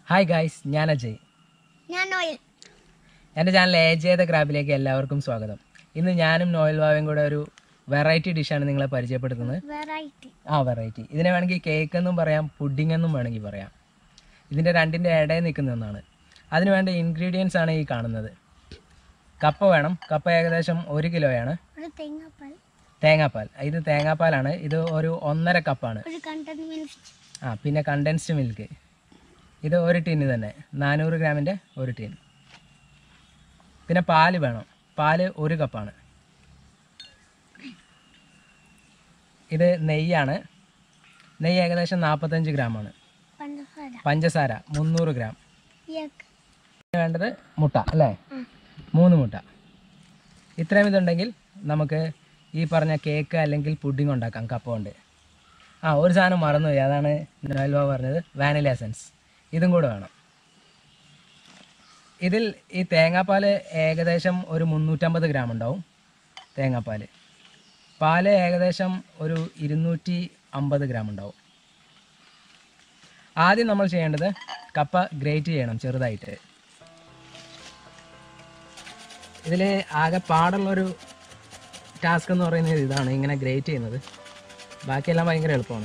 Hi guys ഞാൻ അജയ് ഞാൻ Noel എൻ്റെ ചാനൽ ഏജേത ക്രാബിലേക്ക് എല്ലാവർക്കും സ്വാഗതം ഇന്ന് ഞാനും നോയൽ ബാവയും കൂടെ ഒരു വെറൈറ്റി ഡിഷാണ് നിങ്ങളെ പരിചയപ്പെടുത്തുന്നത് വെറൈറ്റി ആ വെറൈറ്റി ഇതിനെ വേണമെങ്കിൽ കേക്ക് എന്നും പറയാം പുഡിംഗ് എന്നും വേണമെങ്കിൽ പറയാം ഇതിൻ്റെ രണ്ടിൻ്റെ ഇടയിൽ നിൽക്കുന്ന ഒന്നാണ് അതിന് വേണ്ട ഇൻഗ്രീഡിയൻസ് ആണ് ഈ കാണുന്നത് കപ്പ വേണം കപ്പ ഏകദേശം ഒരു കിലോയാണ് ഒരു തേങ്ങാപ്പാൽ തേങ്ങാപ്പാൽ ഇത് തേങ്ങാപ്പാലാണ് ഇത് ഒരു ഒന്നര കപ്പാണ് ഒരു കണ്ടന്റ് മിൽക്ക് ആ പിന്നെ കണ്ടൻസ്ഡ് മിൽക്ക് ഇത് ഒരു ടിന്ന് തന്നെ നാനൂറ് ഗ്രാമിൻ്റെ ഒരു ടിൻ പിന്നെ പാല് വേണം പാല് ഒരു കപ്പാണ് ഇത് നെയ്യാണ് നെയ്യ് ഏകദേശം നാൽപ്പത്തഞ്ച് ഗ്രാമാണ് പഞ്ചസാര പഞ്ചസാര മുന്നൂറ് ഗ്രാം എഗ് പിന്നെ വേണ്ടത് മുട്ട അല്ലേ ഉം. മൂന്ന് മുട്ട ഇത്രയും ഇതുണ്ടെങ്കിൽ നമുക്ക് ഈ പറഞ്ഞ കേക്ക് അല്ലെങ്കിൽ പുഡിംഗ് ഉണ്ടാക്കാം കപ്പ കൊണ്ട് ആ ഒരു സാധനം മറന്നുപോയി അതാണ് നോയൽ ബാബ പറഞ്ഞത് വാനില എസൻസ് ഇതും കൂടെ വേണം ഇതിൽ ഈ തേങ്ങാപ്പാൽ ഏകദേശം ഒരു മുന്നൂറ്റമ്പത് ഗ്രാം ഉണ്ടാവും തേങ്ങാപ്പാൽ പാല് ഏകദേശം ഒരു ഇരുന്നൂറ്റി അമ്പത് ഗ്രാം ഉണ്ടാവും ആദ്യം നമ്മൾ ചെയ്യേണ്ടത് കപ്പ ഗ്രേറ്റ് ചെയ്യണം ചെറുതായിട്ട് ഇതിൽ ആകെ പാടുള്ളൊരു ടാസ്ക് എന്ന് പറയുന്നത് ഇതാണ് ഇങ്ങനെ ഗ്രേറ്റ് ചെയ്യുന്നത് ബാക്കിയെല്ലാം ഭയങ്കര എളുപ്പമാണ്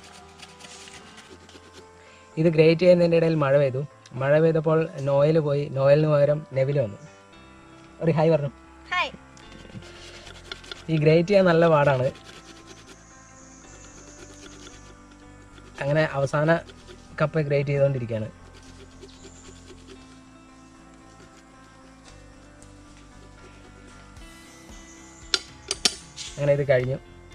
ഇത് ഗ്രേറ്റ് ചെയ്യുന്നതിൻ്റെ ഇടയിൽ മഴ പെയ്തു മഴ പെയ്തപ്പോൾ നോയൽ പോയി നോയലിന് പകരം നെവിൽ വന്നു ഒരു ഹൈ പറഞ്ഞു ഹായ് ഈ ഗ്രേറ്റ് ചെയ്യാൻ നല്ല പാടാണ് അങ്ങനെ അവസാന കപ്പ് ഗ്രേറ്റ് ചെയ്തുകൊണ്ടിരിക്കുകയാണ് അങ്ങനെ ഇത് കഴിഞ്ഞു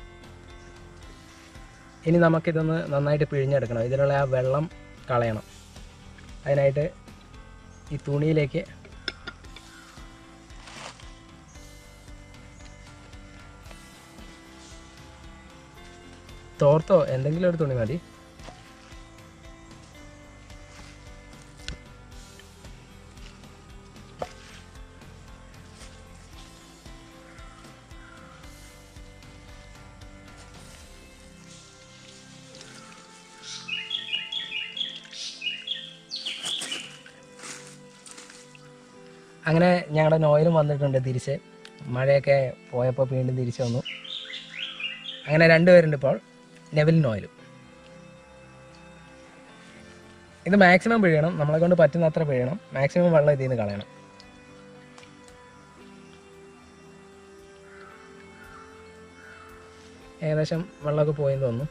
ഇനി നമുക്കിതൊന്ന് നന്നായിട്ട് പിഴിഞ്ഞെടുക്കണം ഇതിലുള്ള ആ വെള്ളം കളയണം അതിനായിട്ട് ഈ തുണിയിലേക്ക് തോർത്തോ എന്തെങ്കിലും ഒരു തുണി മതി അങ്ങനെ ഞങ്ങളുടെ നോയിലും വന്നിട്ടുണ്ട് തിരിച്ച് മഴയൊക്കെ പോയപ്പോൾ വീണ്ടും തിരിച്ചു വന്നു അങ്ങനെ രണ്ടുപേരുണ്ട് ഇപ്പോൾ നെവിൽ നോയിലും ഇത് മാക്സിമം പിഴിയണം നമ്മളെ കൊണ്ട് പറ്റുന്ന അത്ര പിഴിയണം മാക്സിമം വെള്ളം ഇതിൽ നിന്ന് കളയണം ഏകദേശം വെള്ളമൊക്കെ പോയെന്ന് തോന്നുന്നു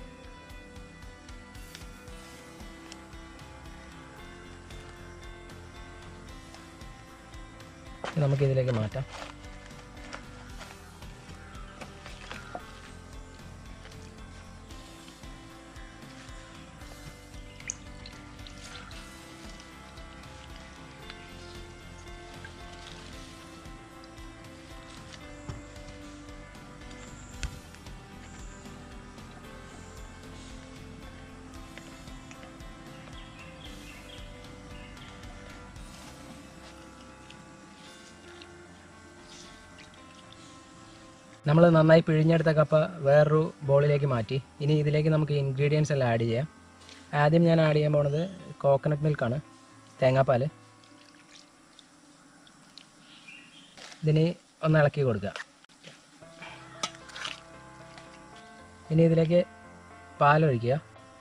ഇനി നമുക്ക് ഇതിലേക്ക് മാറ്റാം നമ്മൾ നന്നായി പിഴിഞ്ഞെടുത്ത കപ്പ വേറൊരു ബോളിലേക്ക് മാറ്റി ഇനി ഇതിലേക്ക് നമുക്ക് ഇൻഗ്രീഡിയൻസ് എല്ലാം ആഡ് ചെയ്യാം ആദ്യം ഞാൻ ആഡ് ചെയ്യാൻ പോണത് കോക്കനട്ട് മിൽക്കാണ് തേങ്ങാപ്പാൽ ഇതിന് ഒന്ന് ഇളക്കി കൊടുക്കുക ഇനി ഇതിലേക്ക് പാലൊഴിക്കുക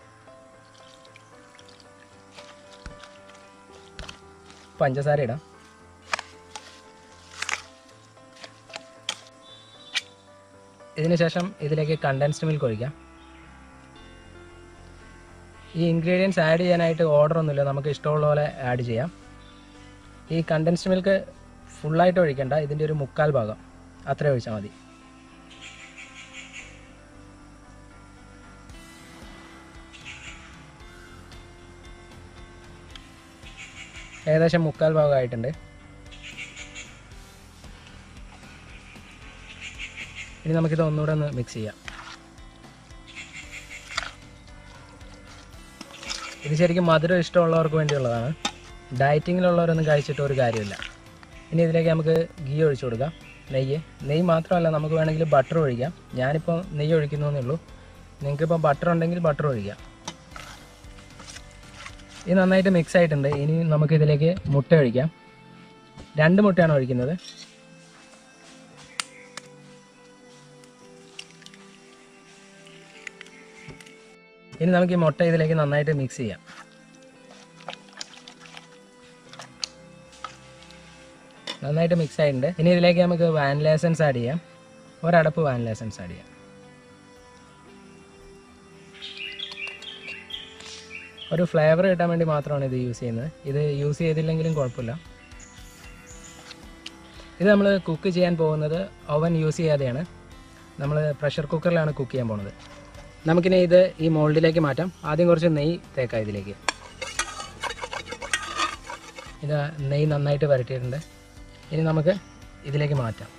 പഞ്ചസാര ഇടാം ഇതിന് ശേഷം ഇതിലേക്ക് കണ്ടൻസ്ഡ് മിൽക്ക് ഒഴിക്കാം ഈ ഇൻഗ്രീഡിയൻസ് ആഡ് ചെയ്യാനായിട്ട് ഓർഡർ ഒന്നുമില്ല നമുക്ക് ഇഷ്ടമുള്ള പോലെ ആഡ് ചെയ്യാം ഈ കണ്ടൻസ്ഡ് മിൽക്ക് ഫുള്ളായിട്ട് ഒഴിക്കണ്ട ഇതിൻ്റെ ഒരു മുക്കാൽ ഭാഗം അത്രയും ഒഴിച്ചാൽ മതി ഏകദേശം മുക്കാൽ ഭാഗമായിട്ടുണ്ട് ഇനി നമുക്കിത് ഒന്നുകൂടെ ഒന്ന് മിക്സ് ചെയ്യാം ഇത് ശരിക്കും മധുരം ഇഷ്ടമുള്ളവർക്ക് വേണ്ടിയുള്ളതാണ് ഡയറ്റിങ്ങിലുള്ളവരൊന്നും കഴിച്ചിട്ട് ഒരു കാര്യമില്ല ഇനി ഇതിലേക്ക് നമുക്ക് ഗീ ഒഴിച്ചു കൊടുക്കാം നെയ്യ് നെയ്യ് മാത്രമല്ല നമുക്ക് വേണമെങ്കിൽ ബട്ടർ ഒഴിക്കാം ഞാനിപ്പോൾ നെയ്യ് ഒഴിക്കുന്നേ ഉള്ളൂ നിങ്ങൾക്കിപ്പോൾ ബട്ടർ ഉണ്ടെങ്കിൽ ബട്ടർ ഒഴിക്കാം ഇത് നന്നായിട്ട് മിക്സ് ആയിട്ടുണ്ട് ഇനി നമുക്ക് ഇതിലേക്ക് മുട്ട ഒഴിക്കാം രണ്ട് മുട്ടയാണ് ഒഴിക്കുന്നത് ഇനി നമുക്ക് ഈ മുട്ട ഇതിലേക്ക് നന്നായിട്ട് മിക്സ് ചെയ്യാം നന്നായിട്ട് മിക്സ് ആയിട്ടുണ്ട് ഇനി ഇതിലേക്ക് നമുക്ക് വാനില എസൻസ് ആഡ് ചെയ്യാം ഒരടപ്പ് വാനില എസൻസ് ആഡ് ചെയ്യാം ഒരു ഫ്ലേവർ കിട്ടാൻ വേണ്ടി മാത്രമാണ് ഇത് യൂസ് ചെയ്യുന്നത് ഇത് യൂസ് ചെയ്തില്ലെങ്കിലും കുഴപ്പമില്ല ഇത് നമ്മൾ കുക്ക് ചെയ്യാൻ പോകുന്നത് ഓവൻ യൂസ് ചെയ്യാതെയാണ് നമ്മൾ പ്രഷർ കുക്കറിലാണ് കുക്ക് ചെയ്യാൻ പോകുന്നത് നമുക്കിനി ഇത് ഈ മോൾഡിലേക്ക് മാറ്റാം ആദ്യം കുറച്ച് നെയ്യ് തേക്കാം ഇതിലേക്ക് ഇത് നെയ്യ് നന്നായിട്ട് വരട്ടിയിട്ടുണ്ട് ഇനി നമുക്ക് ഇതിലേക്ക് മാറ്റാം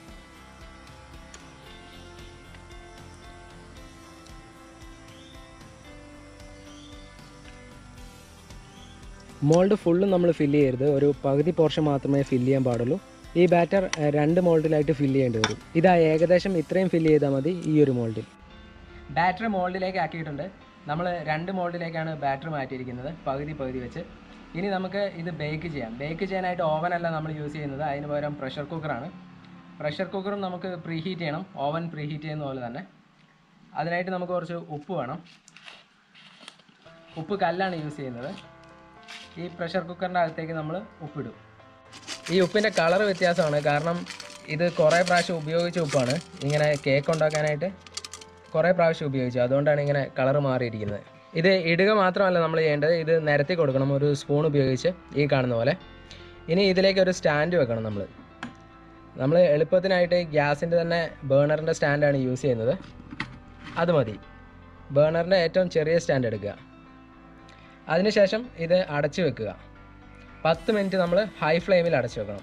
മോൾഡ് ഫുള്ളും നമ്മൾ ഫില്ല് ചെയ്യരുത് ഒരു പകുതി പോർഷൻ മാത്രമേ ഫില്ല് ചെയ്യാൻ പാടുള്ളൂ ഈ ബാറ്റർ അഹ്, രണ്ട് മോൾഡിലായിട്ട് ഫില്ല് ചെയ്യേണ്ടി വരും ഇതാ ഏകദേശം ഇത്രയും ഫില്ല് ചെയ്താൽ മതി ഈ ഒരു മോൾഡിൽ ബാറ്റർ മോൾഡിലേക്ക് ആക്കിയിട്ടുണ്ട് നമ്മൾ രണ്ട് മോൾഡിലേക്കാണ് ബാറ്റർ മാറ്റിയിരിക്കുന്നത് പകുതി പകുതി വെച്ച് ഇനി നമുക്ക് ഇത് ബേക്ക് ചെയ്യാം ബേക്ക് ചെയ്യാനായിട്ട് ഓവൻ അല്ല നമ്മൾ യൂസ് ചെയ്യുന്നത് അതിന് പകരം പ്രഷർ കുക്കറാണ് പ്രഷർ കുക്കറും നമുക്ക് പ്രീഹീറ്റ് ചെയ്യണം ഓവൻ പ്രീഹീറ്റ് ചെയ്യുന്ന പോലെ തന്നെ അതിനായിട്ട് നമുക്ക് കുറച്ച് ഉപ്പ് വേണം ഉപ്പ് കല്ലാണ് യൂസ് ചെയ്യുന്നത് ഈ പ്രഷർ കുക്കറിൻ്റെ അകത്തേക്ക് നമ്മൾ ഉപ്പിടും ഈ ഉപ്പിൻ്റെ കളർ വ്യത്യാസമാണ് കാരണം ഇത് കുറേ പ്രാവശ്യം ഉപയോഗിച്ച ഉപ്പാണ് ഇങ്ങനെ കേക്ക് ഉണ്ടാക്കാനായിട്ട് കുറേ പ്രാവശ്യം ഉപയോഗിച്ചു അതുകൊണ്ടാണ് ഇങ്ങനെ കളർ മാറിയിരിക്കുന്നത് ഇത് ഇടുക മാത്രമല്ല നമ്മൾ ചെയ്യേണ്ടത് ഇത് നിരത്തി കൊടുക്കണം ഒരു സ്പൂൺ ഉപയോഗിച്ച് ഈ കാണുന്ന പോലെ ഇനി ഇതിലേക്ക് ഒരു സ്റ്റാൻഡ് വെക്കണം നമ്മൾ നമ്മൾ എളുപ്പത്തിനായിട്ട് ഗ്യാസിൻ്റെ തന്നെ ബേണറിൻ്റെ സ്റ്റാൻഡാണ് യൂസ് ചെയ്യുന്നത് അത് മതി ബേണറിൻ്റെ ഏറ്റവും ചെറിയ സ്റ്റാൻഡ് എടുക്കുക അതിനുശേഷം ഇത് അടച്ചു വെക്കുക പത്ത് മിനിറ്റ് നമ്മൾ ഹൈ ഫ്ലെയിമിൽ അടച്ചു വെക്കണം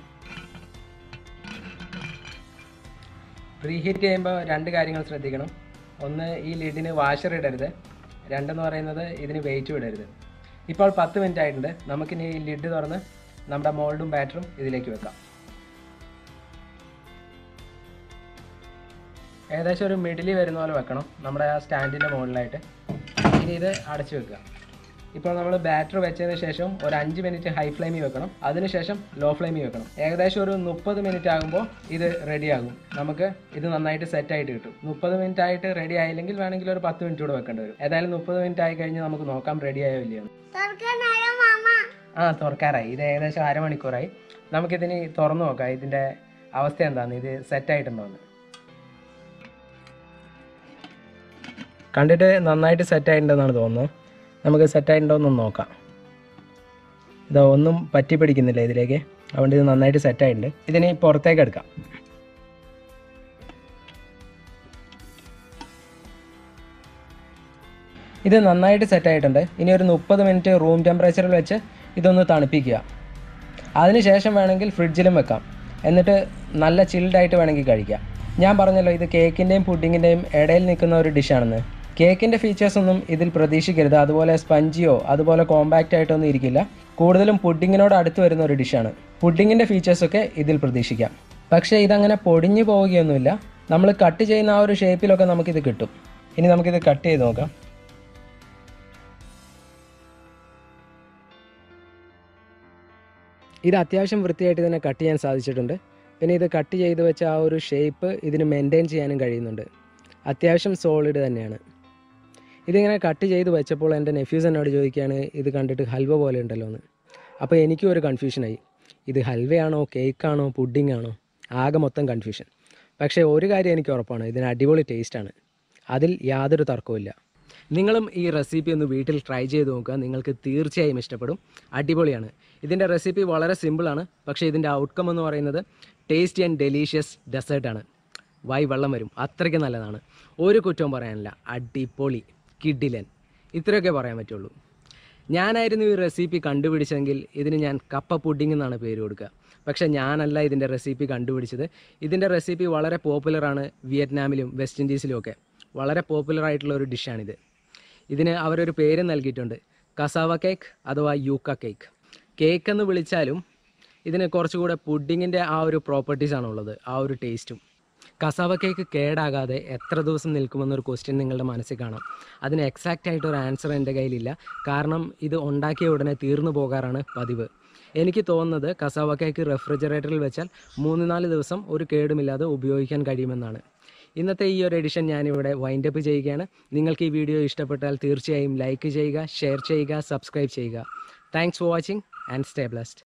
പ്രീഹീറ്റ് ചെയ്യുമ്പോൾ രണ്ട് കാര്യങ്ങൾ ശ്രദ്ധിക്കണം ഒന്ന് ഈ ലിഡിന് വാഷർ ഇടരുത് രണ്ടെന്ന് പറയുന്നത് ഇതിന് വെയിറ്റും ഇടരുത് ഇപ്പോൾ പത്ത് മിനിറ്റ് ആയിട്ടുണ്ട് നമുക്കിനി ഈ ലിഡ് തുറന്ന് നമ്മുടെ മോൾഡും ബാറ്ററും ഇതിലേക്ക് വെക്കാം ഏകദേശം ഒരു മിഡിലി വരുന്ന പോലെ വെക്കണം നമ്മുടെ ആ സ്റ്റാൻഡിൻ്റെ മുകളിലായിട്ട് ഇനി ഇത് അടച്ചു വെക്കുക ഇപ്പോൾ നമ്മൾ ബാറ്റർ വെച്ചതിന് ശേഷം ഒരു അഞ്ച് മിനിറ്റ് ഹൈ ഫ്ലെയിമിൽ വെക്കണം അതിനുശേഷം ലോ ഫ്ലെയിമിൽ വെക്കണം ഏകദേശം ഒരു മുപ്പത് മിനിറ്റ് ആകുമ്പോൾ ഇത് റെഡി ആകും നമുക്ക് ഇത് നന്നായിട്ട് സെറ്റ് ആയിട്ട് കിട്ടും മുപ്പത് മിനിറ്റ് ആയിട്ട് റെഡി ആയില്ലെങ്കിൽ വേണമെങ്കിൽ ഒരു പത്ത് മിനിറ്റ് കൂടെ വെക്കേണ്ടി വരും ഏതായാലും മുപ്പത് മിനിറ്റ് ആയി കഴിഞ്ഞ് നമുക്ക് നോക്കാം റെഡി ആയോ ഇല്ലയോ എന്ന്. തുറക്കാനായോ മാമ ആ തുറക്കാറായി ഇത് ഏകദേശം അരമണിക്കൂറായി നമുക്കിതിന് തുറന്നു നോക്കാം ഇതിൻ്റെ അവസ്ഥ എന്താണെന്ന് ഇത് സെറ്റ് ആയിട്ടുണ്ടോന്ന് കണ്ടിട്ട് നന്നായിട്ട് സെറ്റ് ആയിട്ടുണ്ടെന്നാണ് തോന്നുന്നത് നമുക്ക് സെറ്റ് ആയിട്ടുണ്ടോയെന്ന് നോക്കാം ഇതാ ഒന്നും പറ്റി പിടിക്കുന്നില്ല ഇതിലേക്ക് അതുകൊണ്ട് ഇത് നന്നായിട്ട് സെറ്റ് ആയിട്ടുണ്ട് ഇതിനി പുറത്തേക്ക് എടുക്കാം ഇത് നന്നായിട്ട് സെറ്റ് ആയിട്ടുണ്ട് ഇനി ഒരു മുപ്പത് മിനിറ്റ് റൂം ടെമ്പറേച്ചറിൽ വെച്ച് ഇതൊന്ന് തണുപ്പിക്കുക അതിനുശേഷം വേണമെങ്കിൽ ഫ്രിഡ്ജിലും വെക്കാം എന്നിട്ട് നല്ല ചിൽഡായിട്ട് വേണമെങ്കിൽ കഴിക്കാം ഞാൻ പറഞ്ഞല്ലോ ഇത് കേക്കിൻ്റെയും പുഡിങ്ങിൻ്റെയും ഇടയിൽ നിൽക്കുന്ന ഒരു ഡിഷാണെന്ന് കേക്കിൻ്റെ ഫീച്ചേഴ്സ് ഒന്നും ഇതിൽ പ്രതീക്ഷിക്കരുത് അതുപോലെ സ്പഞ്ചിയോ അതുപോലെ കോമ്പാക്റ്റ് ആയിട്ടൊന്നും ഇരിക്കില്ല കൂടുതലും പുഡിങ്ങിനോട് അടുത്ത് വരുന്ന ഒരു ഡിഷാണ് പുഡിങ്ങിൻ്റെ ഫീച്ചേഴ്സൊക്കെ ഇതിൽ പ്രതീക്ഷിക്കാം പക്ഷേ ഇതങ്ങനെ പൊടിഞ്ഞു പോവുകയൊന്നുമില്ല നമ്മൾ കട്ട് ചെയ്യുന്ന ആ ഒരു ഷേപ്പിലൊക്കെ നമുക്കിത് കിട്ടും ഇനി നമുക്കിത് കട്ട് ചെയ്ത് നോക്കാം ഇത് അത്യാവശ്യം വൃത്തിയായിട്ട് തന്നെ കട്ട് ചെയ്യാൻ സാധിച്ചിട്ടുണ്ട് പിന്നെ ഇത് കട്ട് ചെയ്ത് വെച്ച ആ ഒരു ഷേപ്പ് ഇതിന് മെയിൻറ്റെയിൻ ചെയ്യാനും കഴിയുന്നുണ്ട് അത്യാവശ്യം സോളിഡ് തന്നെയാണ് ഇതിങ്ങനെ കട്ട് ചെയ്ത് വെച്ചപ്പോൾ എൻ്റെ നെഫ്യൂസ് എന്നോട് ചോദിക്കുകയാണ് ഇത് കണ്ടിട്ട് ഹൽവ പോലെ ഉണ്ടല്ലോ എന്ന് അപ്പോൾ എനിക്കും ഒരു കൺഫ്യൂഷനായി ഇത് ഹൽവയാണോ കേക്കാണോ പുഡിംഗ് ആണോ ആകെ മൊത്തം കൺഫ്യൂഷൻ പക്ഷേ ഒരു കാര്യം എനിക്ക് ഉറപ്പാണ് ഇതിന് അടിപൊളി ടേസ്റ്റാണ് അതിൽ യാതൊരു തർക്കവുമില്ല നിങ്ങളും ഈ റെസിപ്പി ഒന്ന് വീട്ടിൽ ട്രൈ ചെയ്ത് നോക്കുക നിങ്ങൾക്ക് തീർച്ചയായും ഇഷ്ടപ്പെടും അടിപൊളിയാണ് ഇതിൻ്റെ റെസിപ്പി വളരെ സിമ്പിളാണ് പക്ഷേ ഇതിൻ്റെ ഔട്ട്കം എന്ന് പറയുന്നത് ടേസ്റ്റി ആൻഡ് ഡെലീഷ്യസ് ഡെസേർട്ടാണ് വായി വെള്ളം വരും അത്രയ്ക്ക് നല്ലതാണ് ഒരു കുറ്റവും പറയാനില്ല അടിപൊളി കിഡിലൻ ഇത്രയൊക്കെ പറയാൻ പറ്റുള്ളൂ ഞാനായിരുന്നു ഈ റെസിപ്പി കണ്ടുപിടിച്ചെങ്കിൽ ഇതിന് ഞാൻ കപ്പ പുഡിംഗ് എന്നാണ് പേര് കൊടുക്കുക പക്ഷേ ഞാനല്ല ഇതിൻ്റെ റെസിപ്പി കണ്ടുപിടിച്ചത് ഇതിൻ്റെ റെസിപ്പി വളരെ പോപ്പുലറാണ് വിയറ്റ്നാമിലും വെസ്റ്റ് ഇൻഡീസിലും ഒക്കെ വളരെ പോപ്പുലർ ആയിട്ടുള്ള ഒരു ഡിഷാണിത് ഇതിന് അവരൊരു പേര് നൽകിയിട്ടുണ്ട് കസാവ കേക്ക് അഥവാ യൂക്ക കേക്ക് കേക്ക് എന്ന് വിളിച്ചാലും ഇതിന് കുറച്ചുകൂടെ പുഡിങ്ങിൻ്റെ ആ ഒരു പ്രോപ്പർട്ടീസാണ് ഉള്ളത് ആ ഒരു ടേസ്റ്റും കസാവ കേക്ക് കേടാകാതെ എത്ര ദിവസം നിൽക്കുമെന്നൊരു ക്വസ്റ്റ്യൻ നിങ്ങളുടെ മനസ്സിൽ കാണാം അതിന് എക്സാക്റ്റ് ആയിട്ട് ഒരു ആൻസർ എൻ്റെ കയ്യിലില്ല കാരണം ഇത് ഉണ്ടാക്കിയ ഉടനെ തീർന്നു പോകാറാണ് പതിവ് എനിക്ക് തോന്നുന്നത് കസാവ കേക്ക് റെഫ്രിജറേറ്ററിൽ വെച്ചാൽ മൂന്ന് നാല് ദിവസം ഒരു കേടുമില്ലാതെ ഉപയോഗിക്കാൻ കഴിയുമെന്നാണ് ഇന്നത്തെ ഈ ഒരു എഡിഷൻ ഞാനിവിടെ വൈൻഡപ്പ് ചെയ്യുകയാണ് നിങ്ങൾക്ക് ഈ വീഡിയോ ഇഷ്ടപ്പെട്ടാൽ തീർച്ചയായും ലൈക്ക് ചെയ്യുക ഷെയർ ചെയ്യുക സബ്സ്ക്രൈബ് ചെയ്യുക thanks for watching and stay blessed